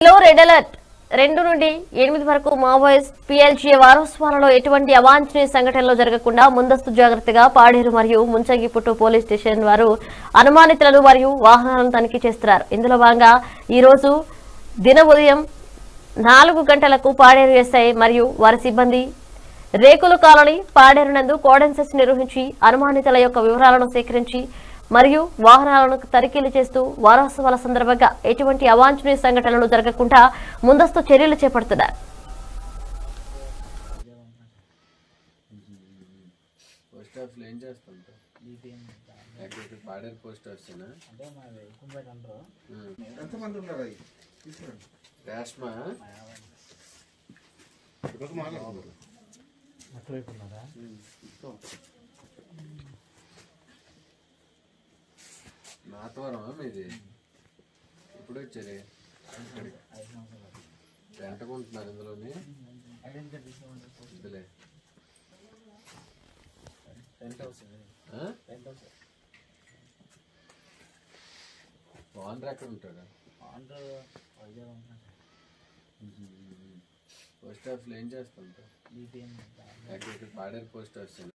లో red alert రెండు నుండి ఎనిమిది వరకు మావోయిస్ట్ పిఎల్జీ వారోత్సవాలలో ఎటువంటి అవాంఛనీయ సంఘటనలు జరగకుండా ముందస్తు జాగ్రత్తగా పాడేరు మరియు ముంచంగిపుట్టు పోలీస్ స్టేషన్ వారు అనుమానితులను మరియు వాహనాలను తనిఖీ చేస్తున్నారు ఇందులో భాగంగా ఈ రోజు దిన ఉదయం నాలుగు గంటలకు పాడేరు ఎస్ఐ మరియు వారి సిబ్బంది రేకులు కాలనీ పాడేరు నందు కోడన్ సెస్ నిర్వహించి అనుమానితుల యొక్క వివరాలను సేకరించి మరియు వాహనాలను తనిఖీలు చేస్తూ వారోత్సవాల సందర్భంగా ఎటువంటి అవాంఛనీయ సంఘటనలు జరగకుండా ముందస్తు చర్యలు చేపడుతున్నారు పోస్ట్ ఆఫీస్లో ఏం చేస్తుంటావు ఎక్కడ పాడేరు పోస్ట్ ఆఫీసేనా అంటే మాది కుంపేట అంటారు ఎంతమంది ఉన్నారు అది తీసుకురండి రేష్మా ఇదొక మాట్లాడుతున్నారు అటువైపు ఉన్నారా నాతవరమా మీది ఇప్పుడు వచ్చారే ఐదు సంవత్సరాలు ఎంతకుంటున్నారు ఇందులోని ఐడెంటిటీ తీసుకోమంటారు ఇందులే టెంట్ హౌస్ ఇది. ఆ? టెంట్ హౌస్ ఓనర్ ఎక్కడ ఉంటాడు ఆంధ్ర వైజాగ్ ఉంటారు పోస్ట్ ఆఫీస్లో ఏం చేస్తుంటావు బీపీఎం ఎక్కడ పాడేరు పోస్ట్ ఆఫీసేనా